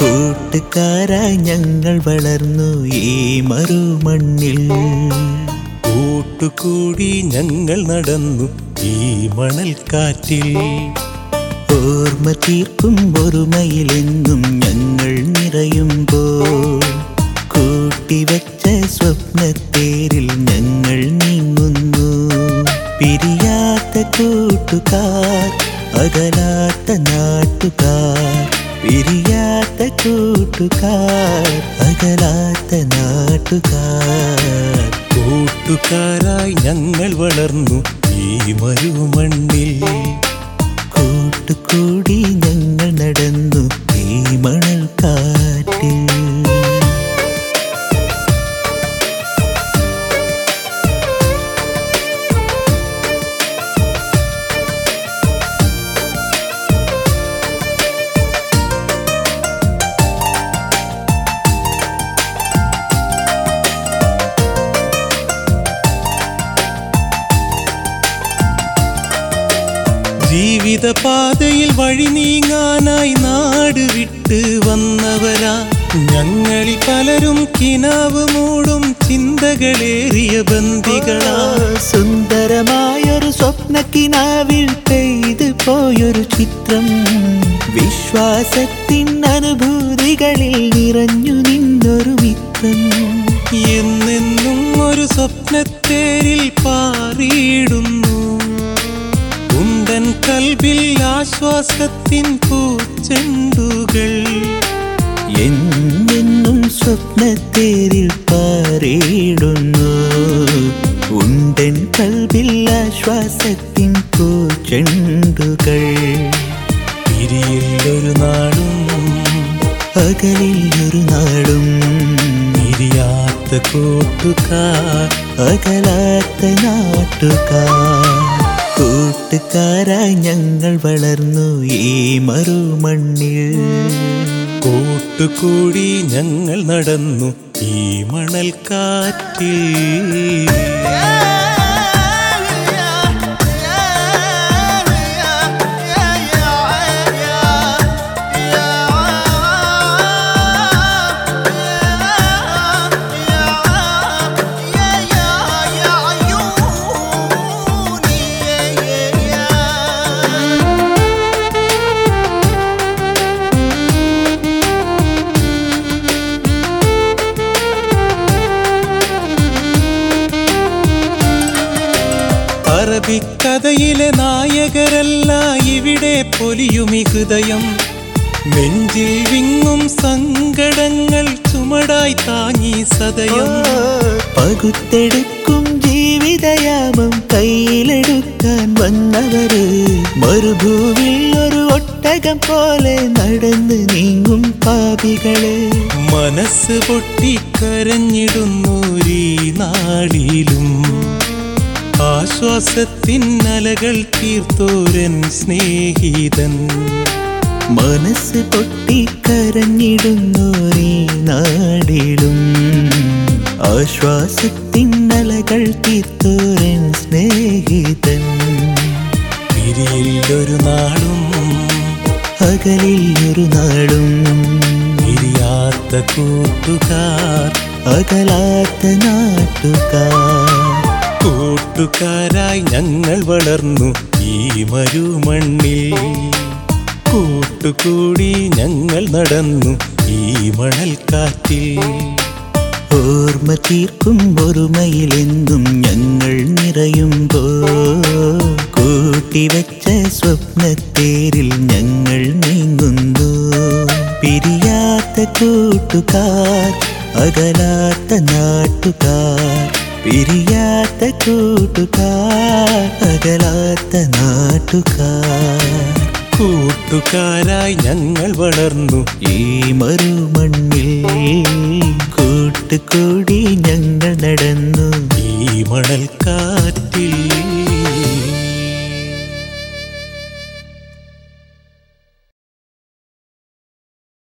കൂട്ടുകാരായി ഞങ്ങൾ വളർന്നു ഈ മറുമണ്ണിൽ കൂട്ടുകൂടി ഞങ്ങൾ നടന്നു ഈ മണൽക്കാറ്റിൽ ഓർമ്മ തീർക്കും ഒരുമയിലെന്നും ഞങ്ങൾ നിറയുമ്പോൾ കൂട്ടിവെച്ച സ്വപ്നത്തേരിൽ ഞങ്ങൾ നീങ്ങുന്നു പിരിയാത്ത കൂട്ടുകാർ അകലാത്ത നാട്ടുകാർ പിരിയാത്ത കൂട്ടുകാർ അകലാത്ത നാട്ടുകാർ കൂട്ടുകാരായി ഞങ്ങൾ വളർന്നു ഈ മരുമണ്ണിൽ കൂട്ടുകൂടി ഞങ്ങൾ നടന്നു ഈ മണൽക്കാറ്റിൽ ജീവിതപാതയിൽ വഴി നീങ്ങാനായി നാട് വിട്ട് വന്നവരാ ഞങ്ങളിൽ പലരും കിനാവ് മൂടും ചിന്തകളേറിയ ബന്ദികളാ സുന്ദരമായൊരു സ്വപ്നക്കിനാവിൽ പെയ്ത് പോയൊരു ചിത്രം വിശ്വാസത്തിൻ അനുഭൂതികളിൽ നിറഞ്ഞു നിന്നൊരു മിത്രം എന്നെന്നും ഒരു സ്വപ്നത്തേരിൽ പാറിയിടുന്നു ഉണ്ടൻ കൽബിൽ ആശ്വാസത്തിൻ പൂച്ചെണ്ടുകൾ എന്നെന്നും സ്വപ്നത്തേരിൽ പാറിയിടുന്നു ഉണ്ടൻ കൽവിൽ ആശ്വാസത്തിൻ പൂച്ചെണ്ടുകൾ പിരിയില്ലൊരു നാടും പകലിൽ ഒരു നാടും പിരിയാത്ത കൂട്ടുകാർ അകലാത്ത നാട്ടുകാർ കൂട്ടുകാരായി ഞങ്ങൾ വളർന്നു ഈ മറുമണ്ണിൽ കൂട്ടുകൂടി ഞങ്ങൾ നടന്നു ഈ മണൽക്കാറ്റിൽ അറബിക്കഥയിലെ നായകരല്ല ഇവിടെ പൊലിയുമി ഹൃദയം നെഞ്ചിൽ വിങ്ങും സങ്കടങ്ങൾ ചുമടായി താങ്ങി സദയം പകുത്തെടുക്കും ജീവിതയാമം കയ്യിലെടുക്കാൻ വന്നവര് മരുഭൂവിൽ ഒരു ഒട്ടകം പോലെ നടന്ന് നീങ്ങും പാപികള് മനസ്സ് പൊട്ടിക്കരഞ്ഞിടുന്നൂരീ നാളിലും ആശ്വാസത്തിൻ അലകൾ തീർത്തോരൻ സ്നേഹിതൻ മനസ്സ് പൊട്ടിക്കരഞ്ഞിടുന്നോരീ നാടിലും ആശ്വാസത്തിൻ അലകൾ തീർത്തോരൻ സ്നേഹിതൻ പിരിയില്ലൊരു നാളും അകലിൽ ഒരു നാടും പിരിയാത്ത കൂട്ടുകാർ അകലാത്ത നാട്ടുകാർ കൂട്ടുകാരായി ഞങ്ങൾ വളർന്നു ഈ മരുമണ്ണിൽ കൂട്ടുകൂടി ഞങ്ങൾ നടന്നു ഈ മണൽക്കാറ്റിൽ ഓർമ്മ തീർക്കും ഒരുമയിലെന്നും ഞങ്ങൾ നിറയുമ്പോ കൂട്ടിവെച്ച സ്വപ്നത്തേരിൽ ഞങ്ങൾ നീങ്ങുന്നു പിരിയാത്ത കൂട്ടുകാർ അകലാത്ത നാട്ടുകാർ പിരിയാത്ത കൂട്ടുകാർ അകലാത്ത നാട്ടുകാർ കൂട്ടുകാരായി ഞങ്ങൾ വളർന്നു ഈ മറുമണ്ണിൽ കൂട്ടുകൂടി ഞങ്ങൾ നടന്നു ഈ മണൽക്കാറ്റിൽ